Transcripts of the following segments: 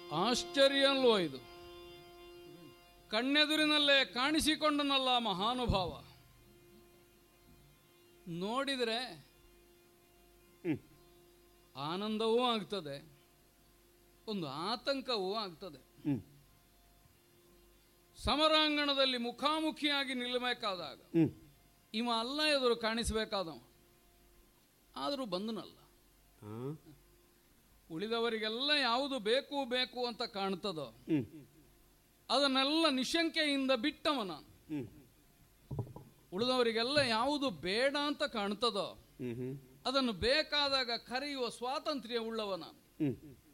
ಆಶ್ಚರ್ಯ ಅಲ್ವೋ ಇದು ಕಣ್ಣೆದುರಿನಲ್ಲೇ ಕಾಣಿಸಿಕೊಂಡನಲ್ಲ ಮಹಾನುಭಾವ ನೋಡಿದರೆ ಆನಂದವೂ ಆಗ್ತದೆ ಒಂದು ಆತಂಕವೂ ಆಗ್ತದೆ ಹ್ಮ್ ಸಮರಾಂಗಣದಲ್ಲಿ ಮುಖಾಮುಖಿಯಾಗಿ ನಿಲ್ಲಬೇಕಾದಾಗ ಹ್ಮ್ ಇವ ಅಲ್ಲ ಎದುರು ಕಾಣಿಸಬೇಕಾದವ ಆದರೂ ಬಂದನಲ್ಲ ಹಾ ಉಳಿದವರಿಗೆಲ್ಲ ಯಾವುದು ಬೇಕು ಬೇಕು ಅಂತ ಕಾಣ್ತದೋ ಹ್ಮ್ ಅದನ್ನೆಲ್ಲ ನಿಶಂಕೆಯಿಂದ ಬಿಟ್ಟವ ನಾನು ಹ್ಮ್ ಉಳಿದವರಿಗೆಲ್ಲ ಯಾವುದು ಬೇಡ ಅಂತ ಕಾಣ್ತದೋ ಹ್ಮ್ ಹ್ಮ್ ಅದನ್ನು ಬೇಕಾದಾಗ ಕರೆಯುವ ಸ್ವಾತಂತ್ರ್ಯ ಉಳ್ಳವ ನಾನು ಹ್ಮ್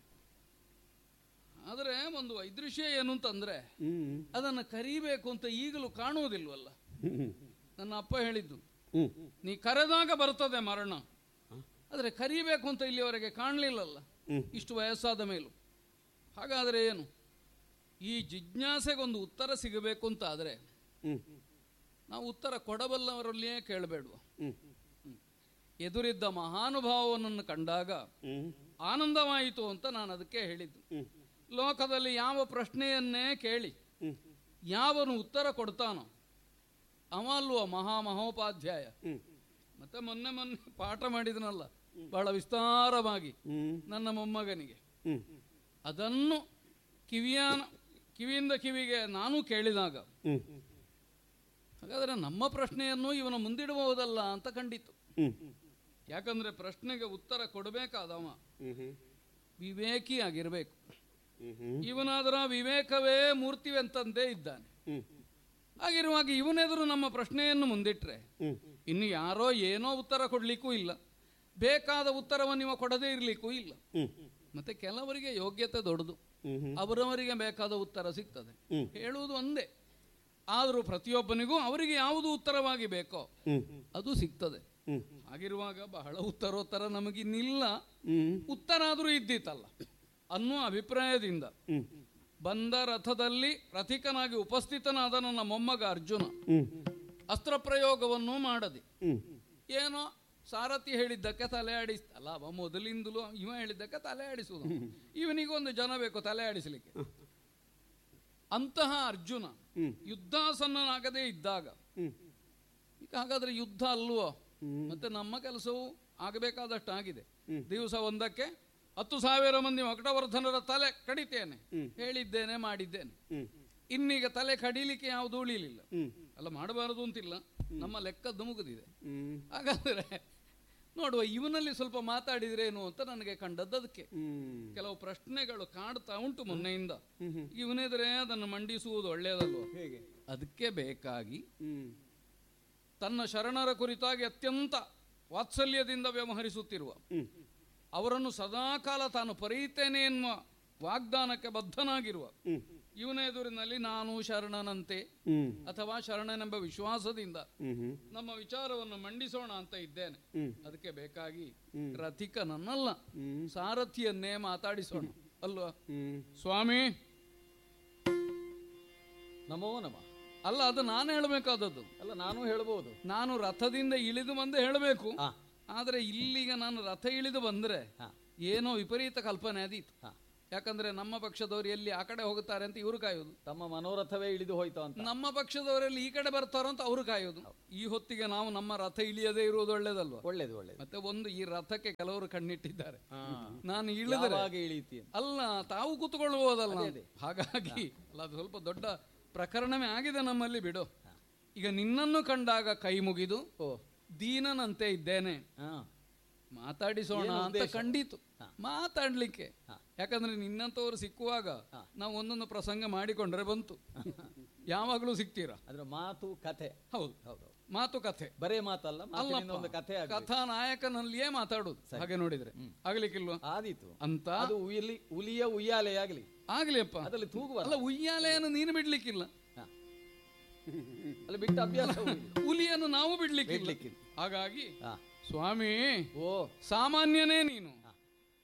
ಆದರೆ ಒಂದು ವೈದೃಶ್ಯ ಏನು ಅಂತಂದ್ರೆ ಹ್ಮ್ ಅದನ್ನು ಕರಿಬೇಕು ಅಂತ ಈಗಲೂ ಕಾಣುವುದಿಲ್ವಲ್ಲ ಹ್ಮ್ ನನ್ನ ಅಪ್ಪ ಹೇಳಿದ್ದು ಹ್ಮ್ ನೀ ಕರೆದಾಗ ಬರ್ತದೆ ಮರಣ ಆದರೆ ಕರಿಬೇಕು ಅಂತ ಇಲ್ಲಿವರೆಗೆ ಕಾಣಲಿಲ್ಲಲ್ಲ ಹ್ಮ್. ಇಷ್ಟು ವಯಸ್ಸಾದ ಮೇಲೂ ಹಾಗಾದರೆ ಏನು ಈ ಜಿಜ್ಞಾಸೆಗೊಂದು ಉತ್ತರ ಸಿಗಬೇಕು ಅಂತ ಆದರೆ ಹ್ಮ್ ನಾವು ಉತ್ತರ ಕೊಡಬಲ್ಲವರಲ್ಲಿಯೇ ಕೇಳಬೇಡುವ ಹ್ಮ್ ಎದುರಿದ್ದ ಮಹಾನುಭಾವನನ್ನು ಕಂಡಾಗ ಹ್ಮ್ ಆನಂದವಾಯಿತು ಅಂತ ನಾನು ಅದಕ್ಕೆ ಹೇಳಿದ್ದು ಹ್ಮ್ ಲೋಕದಲ್ಲಿ ಯಾವ ಪ್ರಶ್ನೆಯನ್ನೇ ಕೇಳಿ ಹ್ಮ್ ಯಾವನು ಉತ್ತರ ಕೊಡ್ತಾನೋ ಅವ ಅಲ್ವ ಮಹಾ ಮಹೋಪಾಧ್ಯಾಯ ಹ್ಮ್ ಮತ್ತೆ ಮೊನ್ನೆ ಮೊನ್ನೆ ಪಾಠ ಮಾಡಿದನಲ್ಲ ಬಹಳ ವಿಸ್ತಾರವಾಗಿ ಹ್ಮ್ ನನ್ನ ಮೊಮ್ಮಗನಿಗೆ ಹ್ಮ್ ಅದನ್ನು ಕಿವಿಯ ಕಿವಿಯಿಂದ ಕಿವಿಗೆ ನಾನು ಕೇಳಿದಾಗ ಹ್ಮ್ ಹಾಗಾದರೆ ನಮ್ಮ ಪ್ರಶ್ನೆಯನ್ನು ಇವನ ಮುಂದಿಡಬಹುದಲ್ಲ ಅಂತ ಕಂಡಿತು ಹ್ಮ್ ಯಾಕಂದ್ರೆ ಪ್ರಶ್ನೆಗೆ ಉತ್ತರ ಕೊಡಬೇಕಾದವ ಹ್ಮ್ ಹ್ಮ್ ವಿವೇಕಿ ಆಗಿರಬೇಕು ಹ್ಮ್ ಹ್ಮ್ ಇವನಾದರ ವಿವೇಕವೇ ಮೂರ್ತಿವೆಂತಂದೇ ಇದ್ದಾನೆ ಹ್ಮ್ ಹಾಗಿರುವಾಗ ಇವನೆದುರು ನಮ್ಮ ಪ್ರಶ್ನೆಯನ್ನು ಮುಂದಿಟ್ರೆ ಹ್ಮ್ ಇನ್ನು ಯಾರೋ ಏನೋ ಉತ್ತರ ಕೊಡ್ಲಿಕ್ಕೂ ಇಲ್ಲ ಬೇಕಾದ ಉತ್ತರವನ್ನು ಇವ ಕೊಡದೇ ಇರಲಿಕ್ಕೂ ಇಲ್ಲ ಹ್ಮ್ ಮತ್ತೆ ಕೆಲವರಿಗೆ ಯೋಗ್ಯತೆ ದೊಡ್ಡದು ಹ್ಮ್ ಹ್ಮ್ ಅವರವರಿಗೆ ಬೇಕಾದ ಉತ್ತರ ಸಿಗ್ತದೆ ಹ್ಮ್. ಹೇಳುವುದು ಒಂದೇ ಆದರೂ ಪ್ರತಿಯೊಬ್ಬನಿಗೂ ಅವರಿಗೆ ಯಾವುದು ಉತ್ತರವಾಗಿ ಬೇಕೋ ಹ್ಮ್ ಅದು ಸಿಗ್ತದೆ ಹ್ಮ್ ಹಾಗಿರುವಾಗ ಬಹಳ ಉತ್ತರೋತ್ತರ ನಮಗಿನ್ನಿಲ್ಲ ಹ್ಮ್ ಉತ್ತರ ಆದರೂ ಇದ್ದಿತ್ತಲ್ಲ ಅನ್ನುವ ಅಭಿಪ್ರಾಯದಿಂದ ಹ್ಮ್ ಬಂದ ರಥದಲ್ಲಿ ರಥಿಕನಾಗಿ ಉಪಸ್ಥಿತನಾದ ನನ್ನ ಮೊಮ್ಮಗ ಅರ್ಜುನ ಹ್ಮ್ ಅಸ್ತ್ರ ಪ್ರಯೋಗವನ್ನು ಮಾಡದೆ ಹ್ಮ್ ಏನೋ ಸಾರಥಿ ಹೇಳಿದ್ದಕ್ಕೆ ತಲೆ ಆಡಿಸ್ ಅಲ್ಲ ಅವ ಮೊದಲಿಂದಲೂ ಇವ ಹೇಳಿದ್ದಕ್ಕೆ ತಲೆ ಆಡಿಸುವುದು ಇವನಿಗೊಂದು ಜನ ಬೇಕು ತಲೆ ಆಡಿಸಲಿಕ್ಕೆ ಅಂತಹ ಅರ್ಜುನ ಹ್ಮ್. ಯುದ್ಧಾಸನ್ನನಾಗದೇ ಇದ್ದಾಗ ಹ್ಮ್ ಈಗ ಹಾಗಾದ್ರೆ ಯುದ್ಧ ಅಲ್ವೋ ಹ್ಮ್. ಮತ್ತೆ ನಮ್ಮ ಕೆಲಸವು ಆಗಬೇಕಾದಷ್ಟು ಆಗಿದೆ ಹ್ಮ್. ದಿವಸ ಒಂದಕ್ಕೆ ಹತ್ತು ಸಾವಿರ ಮಂದಿ ಮಕಟವರ್ಧನರ ತಲೆ ಕಡಿತೇನೆ ಹ್ಮ್. ಹೇಳಿದ್ದೇನೆ ಮಾಡಿದ್ದೇನೆ ಹ್ಮ್ ಇನ್ನೀಗ ತಲೆ ಕಡಿಲಿಕ್ಕೆ ಯಾವುದು ಉಳಿಲಿಲ್ಲ ಹ್ಮ್ ಅಲ್ಲ ಮಾಡಬಾರದು ಅಂತಿಲ್ಲ ನಮ್ಮ ಲೆಕ್ಕದ್ದು ಮುಗಿದಿದೆ ಹ್ಮ್ ಹಾಗಾದ್ರೆ ನೋಡುವ ಇವನಲ್ಲಿ ಸ್ವಲ್ಪ ಮಾತಾಡಿದ್ರೇನು ಅಂತ ನನಗೆ ಕಂಡದ್ದು ಅದಕ್ಕೆ ಹ್ಮ್ ಕೆಲವು ಪ್ರಶ್ನೆಗಳು ಕಾಡ್ತಾ ಉಂಟು ಮೊನ್ನೆಯಿಂದ ಹ್ಮ್ ಹ್ಮ್ ಇವನೆದ್ರೆ ಅದನ್ನು ಮಂಡಿಸುವುದು ಒಳ್ಳೆಯದಲ್ವ ಹೇಗೆ ಅದಕ್ಕೆ ಬೇಕಾಗಿ ಹ್ಮ್ ತನ್ನ ಶರಣರ ಕುರಿತಾಗಿ ಅತ್ಯಂತ ವಾತ್ಸಲ್ಯದಿಂದ ವ್ಯವಹರಿಸುತ್ತಿರುವ ಹ್ಮ್ ಅವರನ್ನು ಸದಾಕಾಲ ತಾನು ಪರೀತೇನೆ ಎನ್ನುವ ವಾಗ್ದಾನಕ್ಕೆ ಬದ್ಧನಾಗಿರುವ ಹ್ಮ್ ಇವನ ಎದುರಿನಲ್ಲಿ ನಾನು ಶರಣನಂತೆ ಹ್ಮ್ ಅಥವಾ ಶರಣನೆಂಬ ವಿಶ್ವಾಸದಿಂದ ಹ್ಮ್ ಹ್ಮ್ ನಮ್ಮ ವಿಚಾರವನ್ನು ಮಂಡಿಸೋಣ ಅಂತ ಇದ್ದೇನೆ ಹ್ಮ್ ಅದಕ್ಕೆ ಬೇಕಾಗಿ ಹ್ಮ್. ರಥಿಕನನ್ನಲ್ಲ ಹ್ಮ್ ಸಾರಥಿಯನ್ನೇ ಮಾತಾಡಿಸೋಣ ಅಲ್ವಾ ಹ್ಮ್ ಸ್ವಾಮಿ ನಮೋ ನಮಃ ಅಲ್ಲ ಅದು ನಾನು ಹೇಳಬೇಕಾದದ್ದು ಅಲ್ಲ ನಾನು ಹೇಳ್ಬೋದು ನಾನು ರಥದಿಂದ ಇಳಿದು ಬಂದು ಹೇಳಬೇಕು ಹಾ ಆದರೆ ಇಲ್ಲಿಗ ನಾನು ರಥ ಇಳಿದು ಬಂದ್ರೆ ಹಾ ಏನೋ ವಿಪರೀತ ಕಲ್ಪನೆ ಅದೀತು ಹಾ ಯಾಕಂದ್ರೆ ನಮ್ಮ ಪಕ್ಷದವರು ಎಲ್ಲಿ ಆ ಕಡೆ ಹೋಗುತ್ತಾರೆ ಅಂತ ಇವರು ಕಾಯೋದು ತಮ್ಮ ಮನೋರಥವೇ ಇಳಿದು ಹೋಯ್ತು ಅಂತ ನಮ್ಮ ಪಕ್ಷದವರೆಲ್ಲಿ ಈ ಕಡೆ ಬರ್ತಾರೋ ಅಂತ ಅವರು ಕಾಯೋದು ಈ ಹೊತ್ತಿಗೆ ನಾವು ನಮ್ಮ ರಥ ಇಳಿಯದೇ ಇರುವುದು ಒಳ್ಳೇದಲ್ವಾ ಒಳ್ಳೇದು ಒಳ್ಳೇದು ಮತ್ತೆ ಒಂದು ಈ ರಥಕ್ಕೆ ಕೆಲವರು ಕಣ್ಣಿಟ್ಟಿದ್ದಾರೆ ಹಾ. ನಾನು ಇಳಿದರೆ ಯಾವಾಗ ಇಳೀತಿ ಅಂತ ಅಲ್ಲ ತಾವು ಕೂತ್ಕೊಳ್ಬಹುದಲ್ಲ ಅದೇ, ಅದೇ. ಹಾಗಾಗಿ ಅಲ್ಲ ಅದು ಸ್ವಲ್ಪ ದೊಡ್ಡ ಪ್ರಕರಣವೇ ಆಗಿದೆ ನಮ್ಮಲ್ಲಿ ಬಿಡು ಈಗ ನಿನ್ನನ್ನು ಕಂಡಾಗ ಕೈ ಮುಗಿದು ಓ ದೀನನಂತೆ ಇದ್ದೇನೆ ಹಾ ಮಾತಾಡಿಸೋಣ ಏನು ಅಂತ ಉದ್ದೇಶ? ಕಂಡಿತು ಹಾ. ಮಾತಾಡ್ಲಿಕ್ಕೆ ಹಾ. ಯಾಕಂದ್ರೆ ನಿನ್ನಂತವರು ಸಿಕ್ಕುವಾಗ ಹಾ. ನಾವು ಒಂದೊಂದು ಪ್ರಸಂಗ ಮಾಡಿಕೊಂಡ್ರೆ ಬಂತು ಯಾವಾಗಲೂ ಸಿಗ್ತೀರಾ ಅದ್ರ ಮಾತು ಕಥೆ ಹೌದು ಹೌದು ಮಾತುಕತೆ ಬರೇ ಮಾತಲ್ಲ ಮಾತಿನಿಂದ ಒಂದು ಕಥೆ ಅಲ್ಲಪ್ಪ ಆಗ್ಬೇಕು. ಕಥಾನಾಯಕನಲ್ಲಿಯೇ ಮಾತಾಡುದು ಹಾಗೆ ನೋಡಿದ್ರೆ ಆಗ್ಲಿಕ್ಕಿಲ್ವಾ ಆದೀತು ಅಂತ ಅದು ಉಯ್ಲಿ ಉಲಿಯ ಉಯ್ಯಾಲೆ ಆಗ್ಲಿ ಆಗ್ಲಿ ಅಪ್ಪ ಅದ್ರಲ್ಲಿ ತೂಗುವ ಅಲ್ಲ ಉಯ್ಯಾಲೆಯನ್ನು ನೀನು ಬಿಡ್ಲಿಕ್ಕಿಲ್ಲ ಅಲ್ಲಿ ಬಿಟ್ಟ ಅಭ್ಯಾಸ ಹುಲಿಯನ್ನು ನಾವು ಬಿಡ್ಲಿಕ್ಕಿಲ್ಲ ಬಿಡ್ಲಿಕ್ಕಿಲ್ಲ. ಹಾಗಾಗಿ ಹಾ ಸ್ವಾಮಿ ಓ ಸಾಮಾನ್ಯನೇ ನೀನು